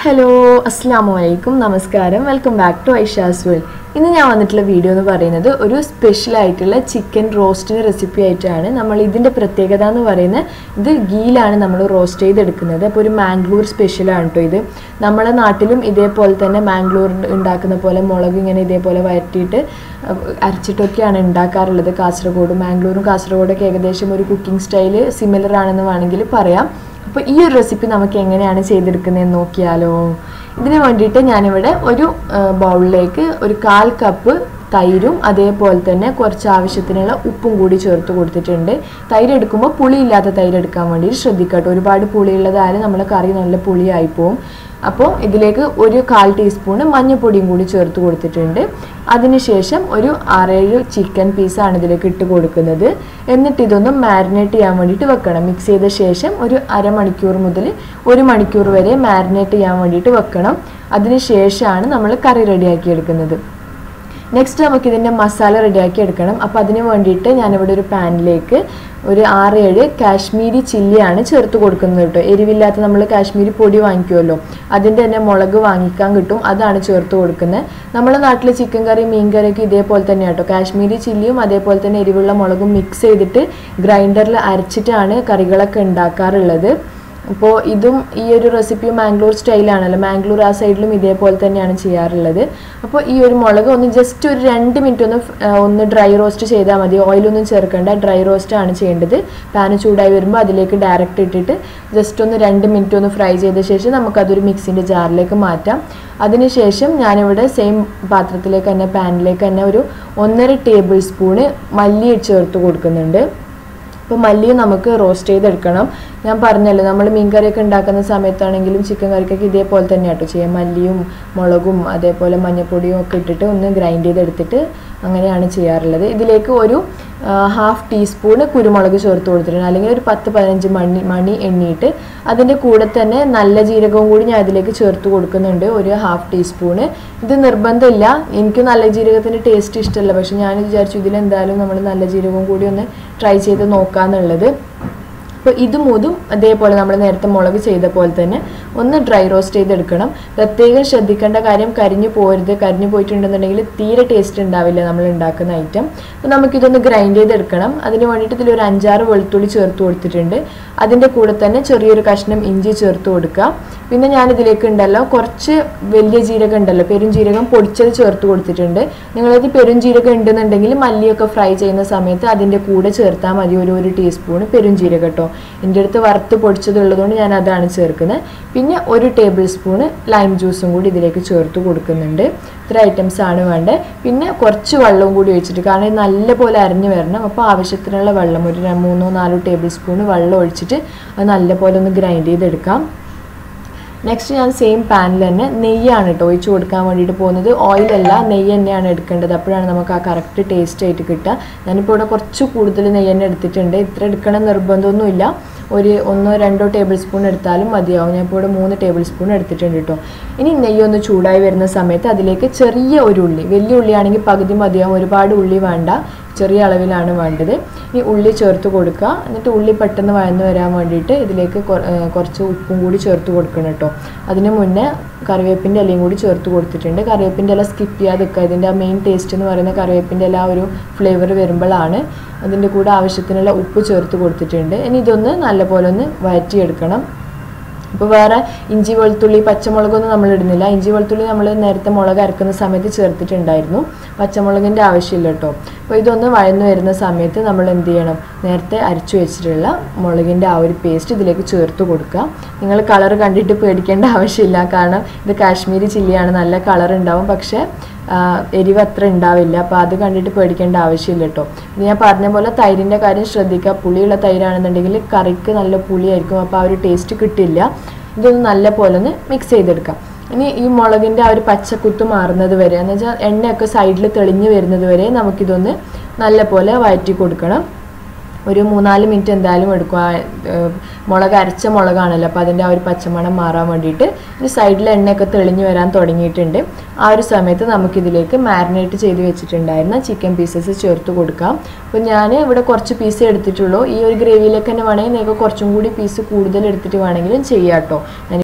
hello അസ്സാം വലൈക്കും നമസ്കാരം welcome back to Aisha's world ഇന്ന് ഞാൻ വന്നിട്ടുള്ള വീഡിയോ എന്ന് പറയുന്നത് ഒരു സ്പെഷ്യൽ ആയിട്ടുള്ള ചിക്കൻ റോസ്റ്റിന് റെസിപ്പി ആയിട്ടാണ് നമ്മൾ ഇതിൻ്റെ പ്രത്യേകത എന്ന് പറയുന്നത് ഇത് ഗീലാണ് നമ്മൾ റോസ്റ്റ് ചെയ്തെടുക്കുന്നത് അപ്പോൾ ഒരു മാംഗ്ലൂർ സ്പെഷ്യലാണ് കേട്ടോ ഇത് നമ്മളെ നാട്ടിലും ഇതേപോലെ തന്നെ മാംഗ്ലൂർ ഉണ്ടാക്കുന്ന പോലെ മുളക് ഇങ്ങനെ ഇതേപോലെ വരട്ടിയിട്ട് അഹ് അരച്ചിട്ടൊക്കെയാണ് ഉണ്ടാക്കാറുള്ളത് കാസർഗോഡ് മാംഗ്ലൂരും കാസർഗോഡൊക്കെ ഏകദേശം ഒരു കുക്കിംഗ് സ്റ്റൈല് സിമിലർ ആണെന്ന് വേണമെങ്കിൽ പറയാം അപ്പോൾ ഈ ഒരു റെസിപ്പി നമുക്ക് എങ്ങനെയാണ് ചെയ്തെടുക്കുന്നതെന്ന് നോക്കിയാലോ ഇതിന് വേണ്ടിയിട്ട് ഞാനിവിടെ ഒരു ബൗളിലേക്ക് ഒരു കാൽ കപ്പ് തൈരും അതേപോലെ തന്നെ കുറച്ച് ആവശ്യത്തിനുള്ള ഉപ്പും കൂടി ചേർത്ത് കൊടുത്തിട്ടുണ്ട് തൈര് എടുക്കുമ്പോൾ പുളിയില്ലാത്ത തൈര് എടുക്കാൻ വേണ്ടിയിട്ട് ശ്രദ്ധിക്കട്ടോ ഒരുപാട് പുളിയുള്ളതായാലും നമ്മുടെ കറി നല്ല പുളിയായി പോവും അപ്പോൾ ഇതിലേക്ക് ഒരു കാൽ ടീസ്പൂണ് മഞ്ഞൾപ്പൊടിയും കൂടി ചേർത്ത് കൊടുത്തിട്ടുണ്ട് അതിനുശേഷം ഒരു ആറേഴ് ചിക്കൻ പീസാണ് ഇതിലേക്ക് ഇട്ട് കൊടുക്കുന്നത് എന്നിട്ട് ഇതൊന്ന് മാരിനേറ്റ് ചെയ്യാൻ വേണ്ടിയിട്ട് വെക്കണം മിക്സ് ചെയ്ത ശേഷം ഒരു അരമണിക്കൂർ മുതൽ ഒരു മണിക്കൂർ വരെ മാരിനേറ്റ് ചെയ്യാൻ വേണ്ടിയിട്ട് വെക്കണം അതിന് ശേഷമാണ് നമ്മൾ കറി റെഡിയാക്കി എടുക്കുന്നത് നെക്സ്റ്റ് നമുക്ക് ഇതിൻ്റെ മസാല റെഡിയാക്കി എടുക്കണം അപ്പോൾ അതിന് വേണ്ടിയിട്ട് ഞാനിവിടെ ഒരു പാനിലേക്ക് ഒരു ആറ് ഏഴ് കാശ്മീരി ചില്ലിയാണ് ചേർത്ത് കൊടുക്കുന്നത് കേട്ടോ എരിവില്ലാത്ത നമ്മൾ കാശ്മീരി പൊടി വാങ്ങിക്കുമല്ലോ അതിൻ്റെ തന്നെ മുളക് വാങ്ങിക്കാൻ കിട്ടും അതാണ് ചേർത്ത് കൊടുക്കുന്നത് നമ്മുടെ നാട്ടിൽ ചിക്കൻ കറി മീൻ കറിയൊക്കെ ഇതേപോലെ തന്നെ കേട്ടോ കാശ്മീരി ചില്ലിയും അതേപോലെ തന്നെ എരിവുള്ള മുളകും മിക്സ് ചെയ്തിട്ട് ഗ്രൈൻഡറിൽ അരച്ചിട്ടാണ് കറികളൊക്കെ ഉണ്ടാക്കാറുള്ളത് അപ്പോൾ ഇതും ഈ ഒരു റെസിപ്പി മാംഗ്ലൂർ സ്റ്റൈലാണല്ലോ മാംഗ്ലൂർ ആ സൈഡിലും ഇതേപോലെ തന്നെയാണ് ചെയ്യാറുള്ളത് അപ്പോൾ ഈ ഒരു മുളക് ഒന്ന് ജസ്റ്റ് ഒരു രണ്ട് മിനിറ്റ് ഒന്ന് ഫ്- ആ, ഒന്ന് ഡ്രൈ റോസ്റ്റ് ചെയ്താൽ മതി ഓയിലൊന്നും ചേർക്കേണ്ട ഡ്രൈ റോസ്റ്റ് ആണ് ചെയ്യേണ്ടത് പാന് ചൂടായി വരുമ്പോൾ അതിലേക്ക് ഡയറക്റ്റ് ഇട്ടിട്ട് ജസ്റ്റ് ഒന്ന് രണ്ട് മിനിറ്റ് ഒന്ന് ഫ്രൈ ചെയ്ത ശേഷം നമുക്കതൊരു മിക്സിൻ്റെ ജാറിലേക്ക് മാറ്റാം അതിനുശേഷം ഞാനിവിടെ സെയിം പാത്രത്തിലേക്ക് തന്നെ പാനിലേക്ക് തന്നെ ഒരു ഒന്നര ടേബിൾ സ്പൂണ് മല്ലി ചേർത്ത് കൊടുക്കുന്നുണ്ട് അപ്പോൾ മല്ലിയും നമുക്ക് റോസ്റ്റ് ചെയ്തെടുക്കണം ഞാൻ പറഞ്ഞല്ലോ നമ്മൾ മീൻ കറിയൊക്കെ ഉണ്ടാക്കുന്ന സമയത്താണെങ്കിലും ചിക്കൻ കറിക്കൊക്കെ ഇതേപോലെ തന്നെ കേട്ടോ ചെയ്യാം മല്ലിയും മുളകും അതേപോലെ മഞ്ഞൾപ്പൊടിയും ഒക്കെ ഇട്ടിട്ട് ഒന്ന് ഗ്രൈൻഡ് ചെയ്തെടുത്തിട്ട് അങ്ങനെയാണ് ചെയ്യാറുള്ളത് ഇതിലേക്ക് ഒരു ഹാഫ് ടീസ്പൂണ് കുരുമുളക് ചേർത്ത് കൊടുത്തിട്ടുണ്ട് അല്ലെങ്കിൽ ഒരു പത്ത് പതിനഞ്ച് മണി മണി എണ്ണിയിട്ട് അതിൻ്റെ കൂടെ തന്നെ നല്ല ജീരകവും കൂടി ഞാൻ ഇതിലേക്ക് ചേർത്ത് കൊടുക്കുന്നുണ്ട് ഒരു ഹാഫ് ടീസ്പൂണ് ഇത് നിർബന്ധമില്ല എനിക്ക് നല്ല ജീരകത്തിൻ്റെ ടേസ്റ്റ് ഇഷ്ടമല്ല പക്ഷെ ഞാൻ വിചാരിച്ചു ഇതിലെന്തായാലും നമ്മൾ നല്ല ജീരകവും കൂടി ഒന്ന് ട്രൈ ചെയ്ത് നോക്കാന്നുള്ളത് അപ്പോൾ ഇത് മൂതും അതേപോലെ നമ്മൾ നേരത്തെ മുളക് ചെയ്ത പോലെ തന്നെ ഒന്ന് ഡ്രൈ റോസ്റ്റ് ചെയ്തെടുക്കണം പ്രത്യേകം ശ്രദ്ധിക്കേണ്ട കാര്യം കരിഞ്ഞു പോരുത് കരിഞ്ഞു പോയിട്ടുണ്ടെന്നുണ്ടെങ്കിൽ തീരെ ടേസ്റ്റ് ഉണ്ടാവില്ല നമ്മൾ ഉണ്ടാക്കുന്ന ഐറ്റം അപ്പോൾ നമുക്കിതൊന്ന് ഗ്രൈൻഡ് ചെയ്തെടുക്കണം അതിന് വേണ്ടിയിട്ട് ഇതിൽ ഒരു അഞ്ചാറ് വെളുത്തുള്ളി ചേർത്ത് കൊടുത്തിട്ടുണ്ട് അതിൻ്റെ കൂടെ തന്നെ ചെറിയൊരു കഷ്ണം ഇഞ്ചി ചേർത്ത് കൊടുക്കുക പിന്നെ ഞാൻ ഇതിലേക്ക് ഉണ്ടല്ലോ കുറച്ച് വലിയ ജീരകം ഉണ്ടല്ലോ പെരും ജീരകം പൊടിച്ചത് ചേർത്ത് കൊടുത്തിട്ടുണ്ട് നിങ്ങളത് പെരും ജീരകം ഉണ്ടെന്നുണ്ടെങ്കിൽ മല്ലിയൊക്കെ ഫ്രൈ ചെയ്യുന്ന സമയത്ത് അതിൻ്റെ കൂടെ ചേർത്താൽ മതി ഒരു ഒരു ടീസ്പൂൺ പെരും ജീരകം കേട്ടോ എൻ്റെ അടുത്ത് വറുത്ത് പൊടിച്ചത് ഉള്ളതുകൊണ്ട് ഞാൻ അതാണ് ചേർക്കുന്നത് പിന്നെ ഒരു ടേബിൾ സ്പൂണ് ലൈം ജ്യൂസും കൂടി ഇതിലേക്ക് ചേർത്ത് കൊടുക്കുന്നുണ്ട് ഇത്ര ഐറ്റംസ് ആണ് വേണ്ടത് പിന്നെ കുറച്ച് വെള്ളവും കൂടി ഒഴിച്ചിട്ട് കാരണം ഇത് നല്ലപോലെ അരിഞ്ഞു വരണം അപ്പോൾ ആവശ്യത്തിനുള്ള വെള്ളം ഒരു ര- മൂന്നോ നാലോ ടേബിൾ സ്പൂൺ വെള്ളം ഒഴിച്ചിട്ട് അത് നല്ലപോലെ ഒന്ന് ഗ്രൈൻഡ് ചെയ്തെടുക്കാം നെക്സ്റ്റ് ഞാൻ സെയിം പാനിൽ തന്നെ നെയ്യാണ് കേട്ടോ ഒഴിച്ച് കൊടുക്കാൻ വേണ്ടിയിട്ട് പോകുന്നത് ഓയിലല്ല നെയ്യ് തന്നെയാണ് എടുക്കേണ്ടത് അപ്പോഴാണ് നമുക്ക് ആ കറക്റ്റ് ടേസ്റ്റ് ആയിട്ട് കിട്ടുക ഞാനിപ്പോൾ ഇവിടെ കുറച്ച് കൂടുതൽ നെയ്യ് തന്നെ എടുത്തിട്ടുണ്ട് ഇത്ര എടുക്കണം നിർബന്ധമൊന്നുമില്ല ഒരു ഒന്നോ രണ്ടോ ടേബിൾ സ്പൂൺ എടുത്താലും മതിയാവും ഞാൻ ഇപ്പോൾ ഇവിടെ മൂന്ന് ടേബിൾ സ്പൂൺ എടുത്തിട്ടുണ്ട് കേട്ടോ ഇനി നെയ്യ് ഒന്ന് ചൂടായി വരുന്ന സമയത്ത് അതിലേക്ക് ചെറിയ ഒരു ഉള്ളി വലിയ ഉള്ളിയാണെങ്കിൽ പകുതി മതിയാവും ഒരുപാട് ഉള്ളി വേണ്ട ചെറിയ അളവിലാണ് വേണ്ടത് ഇനി ഉള്ളി ചേർത്ത് കൊടുക്കുക എന്നിട്ട് ഉള്ളി പെട്ടെന്ന് വഴന്ന് വരാൻ വേണ്ടിയിട്ട് ഇതിലേക്ക് കൊ- ഏർ കുറച്ച് ഉപ്പും കൂടി ചേർത്ത് കൊടുക്കണം കേട്ടോ അതിന് മുന്നേ കറിവേപ്പിൻ്റെ ഇലയും കൂടി ചേർത്ത് കൊടുത്തിട്ടുണ്ട് കറിവേപ്പിൻ്റെ ഇല സ്കിപ്പ് ചെയ്യാതെ വെക്കുക ഇതിൻ്റെ ആ മെയിൻ ടേസ്റ്റ് എന്ന് പറയുന്ന കറിവേപ്പിൻ്റെ ഇല ആ ഒരു ഫ്ലേവർ വരുമ്പോഴാണ് അതിൻ്റെ കൂടെ ആവശ്യത്തിനുള്ള ഉപ്പ് ചേർത്ത് കൊടുത്തിട്ടുണ്ട് ഇനി ഇതൊന്ന് നല്ലപോലെ ഒന്ന് വഴറ്റിയെടുക്കണം ഇപ്പോൾ വേറെ ഇഞ്ചി വെളുത്തുള്ളി പച്ചമുളകൊന്നും നമ്മൾ ഇടുന്നില്ല ഇഞ്ചി വെളുത്തുള്ളി നമ്മൾ നേരത്തെ മുളക് അരക്കുന്ന സമയത്ത് ചേർത്തിട്ടുണ്ടായിരുന്നു പച്ചമുളകിൻ്റെ ആവശ്യമില്ല കേട്ടോ അപ്പോൾ ഇതൊന്ന് വഴന്നു വരുന്ന സമയത്ത് നമ്മൾ എന്ത് ചെയ്യണം നേരത്തെ അരച്ചു വെച്ചിട്ടുള്ള മുളകിൻ്റെ ആ ഒരു പേസ്റ്റ് ഇതിലേക്ക് ചേർത്ത് കൊടുക്കുക നിങ്ങൾ കളർ കണ്ടിട്ട് പേടിക്കേണ്ട ആവശ്യമില്ല കാരണം ഇത് കാശ്മീരി ചില്ലിയാണ് നല്ല കളർ ഉണ്ടാവും പക്ഷേ ആ, എരിവ് അത്ര ഉണ്ടാവില്ല അപ്പോൾ അത് കണ്ടിട്ട് പേടിക്കേണ്ട ആവശ്യമില്ല കേട്ടോ ഇത് ഞാൻ പറഞ്ഞ പോലെ തൈരിൻ്റെ കാര്യം ശ്രദ്ധിക്കുക പുളിയുള്ള തൈരാണെന്നുണ്ടെങ്കിൽ കറിക്ക് നല്ല പുളിയായിരിക്കും അപ്പോൾ ആ ഒരു ടേസ്റ്റ് കിട്ടില്ല ഇതൊന്ന് നല്ല പോലെ ഒന്ന് മിക്സ് ചെയ്തെടുക്കാം ഇനി ഈ മുളകിൻ്റെ ആ ഒരു പച്ചക്കുത്ത് മാറുന്നത് വരെ എന്ന് വെച്ചാൽ എണ്ണയൊക്കെ സൈഡിൽ തെളിഞ്ഞ് വരുന്നത് വരെ നമുക്കിതൊന്ന് നല്ല പോലെ വഴറ്റി കൊടുക്കണം ഒരു മൂന്നാല് മിനിറ്റ് എന്തായാലും എടുക്കും ആ, ഏർ, മുളക് അരച്ച മുളകാണല്ലോ അപ്പോൾ അതിൻ്റെ ആ ഒരു പച്ചമണം മാറാൻ വേണ്ടിയിട്ട് ഈ സൈഡിൽ എണ്ണയൊക്കെ തെളിഞ്ഞു വരാൻ തുടങ്ങിയിട്ടുണ്ട് ആ ഒരു സമയത്ത് നമുക്കിതിലേക്ക് മാരിനേറ്റ് ചെയ്ത് വെച്ചിട്ടുണ്ടായിരുന്ന ചിക്കൻ പീസസ് ചേർത്ത് കൊടുക്കാം അപ്പോൾ ഞാൻ ഇവിടെ കുറച്ച് പീസ് എടുത്തിട്ടുള്ളൂ ഈ ഒരു ഗ്രേവിയിലേക്ക് തന്നെ വേണമെങ്കിൽ നിങ്ങൾക്ക് കുറച്ചും കൂടി പീസ് കൂടുതൽ എടുത്തിട്ട് വേണമെങ്കിലും ചെയ്യാം കേട്ടോ ഞാൻ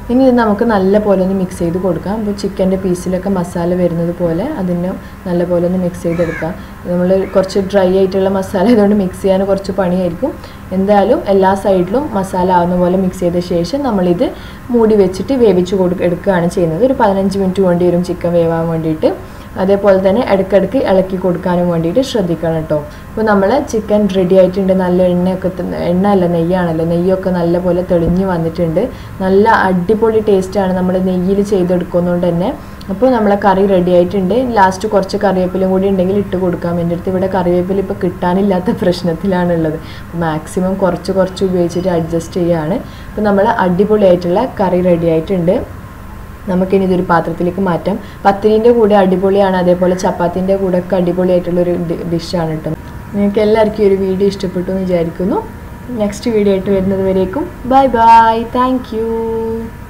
ഇനി ഇത് നമുക്ക് നല്ല പോലെ ഒന്ന് മിക്സ് ചെയ്ത് കൊടുക്കാം ഇപ്പോൾ ചിക്കൻ്റെ പീസിലൊക്കെ മസാല വരുന്നത് പോലെ അതിനെ നല്ല പോലെ ഒന്ന് മിക്സ് ചെയ്തെടുക്കാം നമ്മൾ കുറച്ച് ഡ്രൈ ആയിട്ടുള്ള മസാല ആയതുകൊണ്ട് മിക്സ് ചെയ്യാൻ കുറച്ച് പണിയായിരിക്കും എന്തായാലും എല്ലാ സൈഡിലും മസാല ആവുന്ന പോലെ മിക്സ് ചെയ്ത ശേഷം നമ്മളിത് മൂടി വെച്ചിട്ട് വേവിച്ച് കൊടുക്ക എടുക്കുകയാണ് ചെയ്യുന്നത് ഒരു പതിനഞ്ച് മിനിറ്റ് വേണ്ടി വരും ചിക്കൻ വേവാൻ വേണ്ടിയിട്ട് അതേപോലെ തന്നെ ഇടയ്ക്കിടയ്ക്ക് ഇളക്കി കൊടുക്കാനും വേണ്ടിയിട്ട് ശ്രദ്ധിക്കണം കേട്ടോ ഇപ്പോൾ നമ്മൾ ചിക്കൻ റെഡി ആയിട്ടുണ്ട് നല്ല എണ്ണയൊക്കെ ത- എണ്ണ അല്ല നെയ്യാണല്ലോ നെയ്യൊക്കെ നല്ല പോലെ തെളിഞ്ഞ് വന്നിട്ടുണ്ട് നല്ല അടിപൊളി ടേസ്റ്റാണ് നമ്മൾ നെയ്യിൽ ചെയ്തെടുക്കുന്നതുകൊണ്ട് തന്നെ അപ്പോൾ നമ്മളെ കറി റെഡി ആയിട്ടുണ്ട് ലാസ്റ്റ് കുറച്ച് കറിവേപ്പിലും കൂടി ഉണ്ടെങ്കിൽ ഇട്ട് കൊടുക്കാം എൻ്റെ അടുത്ത് ഇവിടെ കറിവേപ്പില ഇപ്പോൾ കിട്ടാനില്ലാത്ത പ്രശ്നത്തിലാണുള്ളത് മാക്സിമം കുറച്ച് കുറച്ച് ഉപയോഗിച്ചിട്ട് അഡ്ജസ്റ്റ് ചെയ്യുകയാണ് അപ്പോൾ നമ്മൾ അടിപൊളിയായിട്ടുള്ള കറി റെഡി ആയിട്ടുണ്ട് നമുക്കിനി ഇതൊരു പാത്രത്തിലേക്ക് മാറ്റാം പത്തിരിൻ്റെ കൂടെ അടിപൊളിയാണ് അതേപോലെ ചപ്പാത്തിൻ്റെ കൂടെ ഒക്കെ അടിപൊളിയായിട്ടുള്ളൊരു ഡിഷാണ് കേട്ടോ നിങ്ങൾക്ക് എല്ലാവർക്കും ഈ ഒരു വീഡിയോ ഇഷ്ടപ്പെട്ടു എന്ന് വിചാരിക്കുന്നു നെക്സ്റ്റ് വീഡിയോ ആയിട്ട് വരുന്നത് വരേക്കും ബൈ ബൈ താങ്ക് യു